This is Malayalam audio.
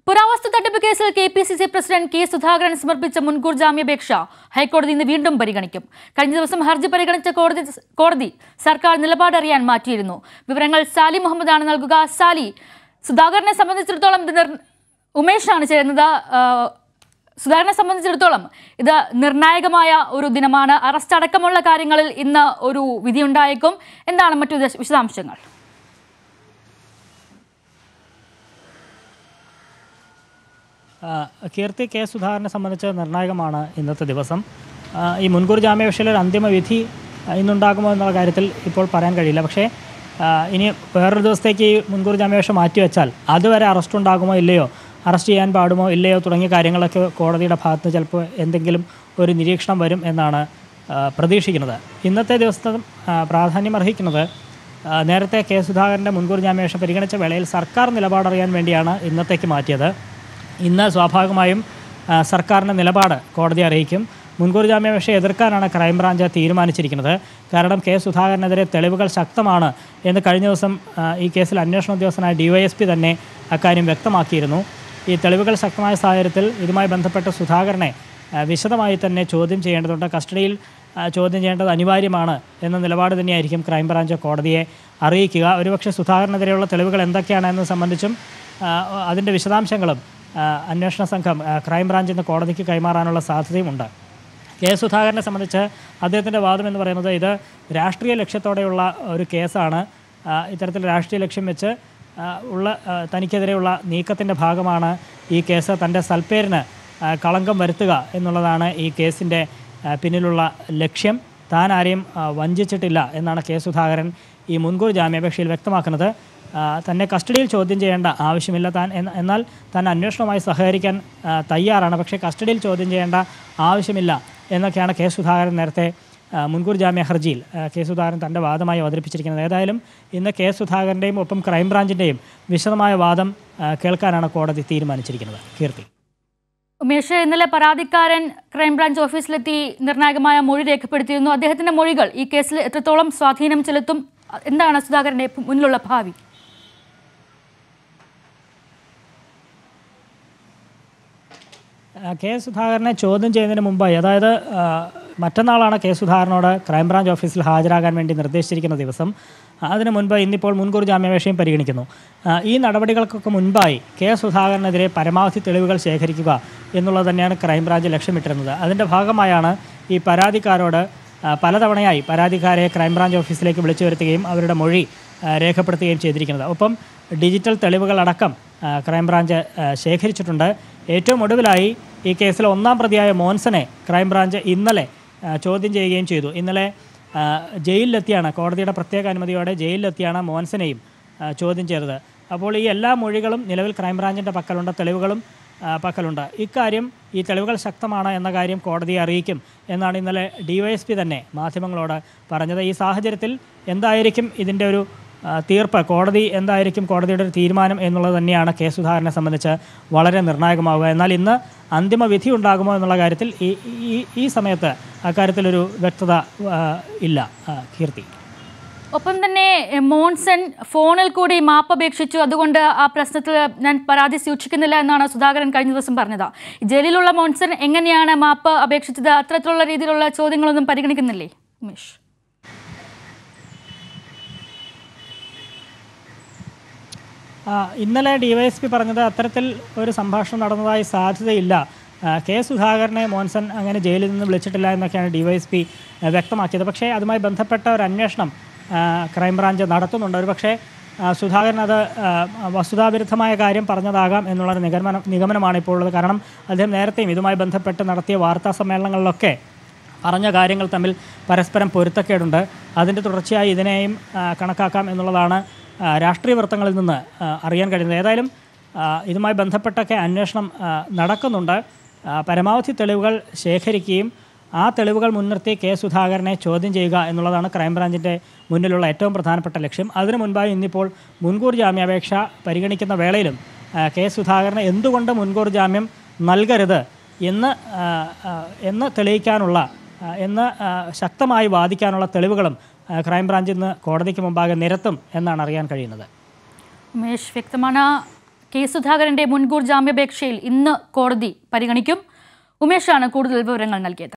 പുരാവസ്തു തട്ടിപ്പ് കേസിൽ K P C C president K Sudhakaran സമർപ്പിച്ച മുൻകൂർ ജാമ്യാപേക്ഷ ഹൈക്കോടതി ഇന്ന് വീണ്ടും പരിഗണിക്കും കഴിഞ്ഞ ദിവസം ഹർജി പരിഗണിച്ച കോടതി കോടതി സർക്കാർ നിലപാടറിയാൻ മാറ്റിയിരുന്നു വിവരങ്ങൾ സാലി മുഹമ്മദാണ് നൽകുക സാലി സുധാകരനെ സംബന്ധിച്ചിടത്തോളം ഇത് നിർ- ഉമേഷാണ് ചേരുന്നത് ആ, സുധാകരനെ സംബന്ധിച്ചിടത്തോളം ഇത് നിർണായകമായ ഒരു ദിനമാണ് അറസ്റ്റ് അടക്കമുള്ള കാര്യങ്ങളിൽ ഇന്ന് ഒരു വിധിയുണ്ടായേക്കും എന്താണ് മറ്റു വിശ- വിശദാംശങ്ങൾ ആ, കീർത്തി കെ സുധാകരനെ സംബന്ധിച്ച് നിർണായകമാണ് ഇന്നത്തെ ദിവസം ആ, ഈ മുൻകൂർ ജാമ്യാപേക്ഷയിൽ ഒരു അന്തിമ വിധി ആ, ഇന്നുണ്ടാകുമോ എന്നുള്ള കാര്യത്തിൽ ഇപ്പോൾ പറയാൻ കഴിയില്ല പക്ഷേ ആ, ഇനി വേറൊരു ദിവസത്തേക്ക് ഈ മുൻകൂർ ജാമ്യാപേക്ഷ മാറ്റിവെച്ചാൽ അതുവരെ അറസ്റ്റ് ഉണ്ടാകുമോ ഇല്ലയോ അറസ്റ്റ് ചെയ്യാൻ പാടുമോ ഇല്ലയോ തുടങ്ങിയ കാര്യങ്ങളൊക്കെ കോടതിയുടെ ഭാഗത്ത് ചിലപ്പോൾ എന്തെങ്കിലും ഒരു നിരീക്ഷണം വരും എന്നാണ് ആ, പ്രതീക്ഷിക്കുന്നത് ഇന്നത്തെ ദിവസത്തെ ആ, പ്രാധാന്യം അർഹിക്കുന്നത് ആ, നേരത്തെ കെ സുധാകരൻ്റെ മുൻകൂർ ജാമ്യാപേക്ഷ പരിഗണിച്ച വേളയിൽ സർക്കാർ നിലപാടറിയാൻ വേണ്ടിയാണ് ഇന്നത്തേക്ക് മാറ്റിയത് ഇന്ന് സ്വാഭാവികമായും ആ, സർക്കാരിൻ്റെ നിലപാട് കോടതി അറിയിക്കും മുൻകൂർ ജാമ്യാപേക്ഷ എതിർക്കാനാണ് ക്രൈംബ്രാഞ്ച് തീരുമാനിച്ചിരിക്കുന്നത് കാരണം കെ സുധാകരനെതിരെ തെളിവുകൾ ശക്തമാണ് എന്ന് കഴിഞ്ഞ ദിവസം ആ, ഈ കേസിൽ അന്വേഷണ ഉദ്യോഗസ്ഥനായ ഡിവൈഎസ്പി തന്നെ അക്കാര്യം വ്യക്തമാക്കിയിരുന്നു ഈ തെളിവുകൾ ശക്തമായ സാഹചര്യത്തിൽ ഇതുമായി ബന്ധപ്പെട്ട് സുധാകരനെ ആ, വിശദമായി തന്നെ ചോദ്യം ചെയ്യേണ്ടതുണ്ട് കസ്റ്റഡിയിൽ ആ, ചോദ്യം ചെയ്യേണ്ടത് അനിവാര്യമാണ് എന്ന നിലപാട് തന്നെയായിരിക്കും ക്രൈംബ്രാഞ്ച് കോടതിയെ അറിയിക്കുക ഒരുപക്ഷെ സുധാകരനെതിരെയുള്ള തെളിവുകൾ എന്തൊക്കെയാണ് എന്നത് സംബന്ധിച്ചും ആ, അതിൻ്റെ വിശദാംശങ്ങളും ആ, അന്വേഷണ സംഘം ആ, ക്രൈംബ്രാഞ്ചിൽ നിന്ന് കോടതിക്ക് കൈമാറാനുള്ള സാധ്യതയുമുണ്ട് കെ സുധാകരനെ സംബന്ധിച്ച് അദ്ദേഹത്തിൻ്റെ വാദം എന്ന് പറയുന്നത് ഇത് രാഷ്ട്രീയ ലക്ഷ്യത്തോടെയുള്ള ഒരു കേസാണ് ആ, ഇത്തരത്തിൽ രാഷ്ട്രീയ ലക്ഷ്യം വെച്ച് ആ, ഉള്ള ആ, തനിക്കെതിരെയുള്ള നീക്കത്തിൻ്റെ ഭാഗമാണ് ഈ കേസ് തൻ്റെ സൽപ്പേരിന് ആ, കളങ്കം വരുത്തുക എന്നുള്ളതാണ് ഈ കേസിൻ്റെ ആ, പിന്നിലുള്ള ലക്ഷ്യം താൻ ആരെയും ആ, വഞ്ചിച്ചിട്ടില്ല എന്നാണ് കെ സുധാകരൻ ഈ മുൻകൂർ ജാമ്യാപേക്ഷയിൽ വ്യക്തമാക്കുന്നത് ആ, തന്നെ കസ്റ്റഡിയിൽ ചോദ്യം ചെയ്യേണ്ട ആവശ്യമില്ല താൻ എന്ന- എന്നാൽ താൻ അന്വേഷണവുമായി സഹകരിക്കാൻ ആ, തയ്യാറാണ് പക്ഷേ കസ്റ്റഡിയിൽ ചോദ്യം ചെയ്യേണ്ട ആവശ്യമില്ല എന്നൊക്കെയാണ് കെ സുധാകരൻ നേരത്തെ ആ, മുൻകൂർ ജാമ്യ ഹർജിയിൽ ആ, കെ സുധാകരൻ തൻ്റെ വാദമായി അവതരിപ്പിച്ചിരിക്കുന്നത് ഏതായാലും ഇന്ന് കെ സുധാകരൻ്റെയും ഒപ്പം ക്രൈംബ്രാഞ്ചിൻ്റെയും വിശദമായ വാദം ആ, കേൾക്കാനാണ് കോടതി തീരുമാനിച്ചിരിക്കുന്നത് കീർത്തി ഉമേഷ് ഇന്നലെ പരാതിക്കാരൻ ക്രൈംബ്രാഞ്ച് ഓഫീസിലെത്തി നിർണായകമായ മൊഴി രേഖപ്പെടുത്തിയിരുന്നു അദ്ദേഹത്തിന്റെ മൊഴികൾ ഈ കേസിൽ എത്രത്തോളം സ്വാധീനം ചെലുത്തും എന്താണ് സുധാകരന്റെ മുന്നിലുള്ള ഭാവി ആ, കെ സുധാകരനെ ചോദ്യം ചെയ്യുന്നതിന് മുമ്പായി അതായത് ആ, മറ്റന്നാളാണ് കെ സുധാകരനോട് ക്രൈംബ്രാഞ്ച് ഓഫീസിൽ ഹാജരാകാൻ വേണ്ടി നിർദ്ദേശിച്ചിരിക്കുന്ന ദിവസം അതിന് മുൻപ് ഇന്നിപ്പോൾ മുൻകൂർ ജാമ്യാപേക്ഷയും പരിഗണിക്കുന്നു ആ, ഈ നടപടികൾക്കൊക്കെ മുൻപായി കെ സുധാകരനെതിരെ പരമാവധി തെളിവുകൾ ശേഖരിക്കുക എന്നുള്ളത് തന്നെയാണ് ക്രൈംബ്രാഞ്ച് ലക്ഷ്യമിട്ടിരുന്നത് അതിൻ്റെ ഭാഗമായാണ് ഈ പരാതിക്കാരോട് ആ, പലതവണയായി പരാതിക്കാരെ ക്രൈംബ്രാഞ്ച് ഓഫീസിലേക്ക് വിളിച്ചു വരുത്തുകയും അവരുടെ മൊഴി ആ, രേഖപ്പെടുത്തുകയും ചെയ്തിരിക്കുന്നത് ഒപ്പം ഡിജിറ്റൽ തെളിവുകളടക്കം ആ, ക്രൈംബ്രാഞ്ച് ആ, ശേഖരിച്ചിട്ടുണ്ട് ഏറ്റവും ഒടുവിലായി ഈ കേസിൽ ഒന്നാം പ്രതിയായ മോൻസനെ ക്രൈംബ്രാഞ്ച് ഇന്നലെ ആ, ചോദ്യം ചെയ്യുകയും ചെയ്തു ഇന്നലെ ആ, ജയിലിലെത്തിയാണ് കോടതിയുടെ പ്രത്യേക അനുമതിയോടെ ജയിലിലെത്തിയാണ് മോൻസനെയും ആ, ചോദ്യം ചെയ്തത് അപ്പോൾ ഈ എല്ലാ മൊഴികളും നിലവിൽ ക്രൈംബ്രാഞ്ചിൻ്റെ പക്കലുണ്ട് തെളിവുകളും ആ, പക്കലുണ്ട് ഇക്കാര്യം ഈ തെളിവുകൾ ശക്തമാണ് എന്ന കാര്യം കോടതിയെ അറിയിക്കും എന്നാണ് ഇന്നലെ ഡിവൈഎസ്പി തന്നെ മാധ്യമങ്ങളോട് പറഞ്ഞത് ഈ സാഹചര്യത്തിൽ എന്തായിരിക്കും ഇതിൻ്റെ ഒരു ആ, തീർപ്പ് കോടതി എന്തായിരിക്കും കോടതിയുടെ ഒരു തീരുമാനം എന്നുള്ളത് തന്നെയാണ് കെ സുധാകരനെ സംബന്ധിച്ച് വളരെ നിർണായകമാവുക എന്നാൽ ഇന്ന് അന്തിമ വിധി ഉണ്ടാകുമോ എന്നുള്ള കാര്യത്തിൽ ഈ ഈ ഈ സമയത്ത് അക്കാര്യത്തിലൊരു വ്യക്തത ആ, ഇല്ല ആ, കീർത്തി ഒപ്പം തന്നെ എ, മോൺസൺ ഫോണിൽ കൂടി മാപ്പ് അപേക്ഷിച്ചു അതുകൊണ്ട് ആ പ്രശ്നത്തിൽ ഞാൻ പരാതി സൂക്ഷിക്കുന്നില്ല എന്നാണ് സുധാകരൻ കഴിഞ്ഞ ദിവസം പറഞ്ഞത് ജയിലിലുള്ള മോൺസൺ എങ്ങനെയാണ് മാപ്പ് അപേക്ഷിച്ചത് അത്തരത്തിലുള്ള രീതിയിലുള്ള ചോദ്യങ്ങളൊന്നും പരിഗണിക്കുന്നില്ലേ ഉമേഷ് ആ, ഇന്നലെ ഡിവൈഎസ്പി പറഞ്ഞത് അത്തരത്തിൽ ഒരു സംഭാഷണം നടന്നതായി സാധ്യതയില്ല ആ, കെ സുധാകരനെ മോൻസൺ അങ്ങനെ ജയിലിൽ നിന്ന് വിളിച്ചിട്ടില്ല എന്നൊക്കെയാണ് ഡിവൈഎസ്പി വ്യക്തമാക്കിയത് പക്ഷേ അതുമായി ബന്ധപ്പെട്ട ഒരു അന്വേഷണം ആ, ക്രൈംബ്രാഞ്ച് നടത്തുന്നുണ്ട് ഒരു പക്ഷേ ആ, സുധാകരൻ അത് ആ, വസ്തുതാവിരുദ്ധമായ കാര്യം പറഞ്ഞതാകാം എന്നുള്ളൊരു നിഗമനം നിഗമനമാണ് ഇപ്പോൾ ഉള്ളത് കാരണം അദ്ദേഹം നേരത്തെയും ഇതുമായി ബന്ധപ്പെട്ട് നടത്തിയ വാർത്താ സമ്മേളനങ്ങളിലൊക്കെ പറഞ്ഞ കാര്യങ്ങൾ തമ്മിൽ പരസ്പരം പൊരുത്തക്കേടുണ്ട് അതിൻ്റെ തുടർച്ചയായി ഇതിനെയും ആ, കണക്കാക്കാം എന്നുള്ളതാണ് ആ, രാഷ്ട്രീയ വൃത്തങ്ങളിൽ നിന്ന് ആ, അറിയാൻ കഴിയുന്നത് ഏതായാലും ആ, ഇതുമായി ബന്ധപ്പെട്ടൊക്കെ അന്വേഷണം ആ, നടക്കുന്നുണ്ട് ആ, പരമാവധി തെളിവുകൾ ശേഖരിക്കുകയും ആ തെളിവുകൾ മുൻനിർത്തി കെ സുധാകരനെ ചോദ്യം ചെയ്യുക എന്നുള്ളതാണ് ക്രൈംബ്രാഞ്ചിൻ്റെ മുന്നിലുള്ള ഏറ്റവും പ്രധാനപ്പെട്ട ലക്ഷ്യം അതിനു മുൻപായി ഇന്നിപ്പോൾ മുൻകൂർ ജാമ്യാപേക്ഷ പരിഗണിക്കുന്ന വേളയിലും ആ, കെ സുധാകരന് എന്തുകൊണ്ട് മുൻകൂർ ജാമ്യം നൽകരുത് എന്ന് ആ, ആ, എന്ന് തെളിയിക്കാനുള്ള ആ, എന്ന് ആ, ശക്തമായി വാദിക്കാനുള്ള തെളിവുകളും ആ, ക്രൈംബ്രാഞ്ച് ഇന്ന് കോടതിക്ക് മുമ്പാകെ നിരത്തും എന്നാണ് അറിയാൻ കഴിയുന്നത് ഉമേഷ് വ്യക്തമാണ് കെ സുധാകരന്റെ മുൻകൂർ ജാമ്യാപേക്ഷയിൽ ഇന്ന് കോടതി പരിഗണിക്കും ഉമേഷാണ് കൂടുതൽ വിവരങ്ങൾ നൽകിയത്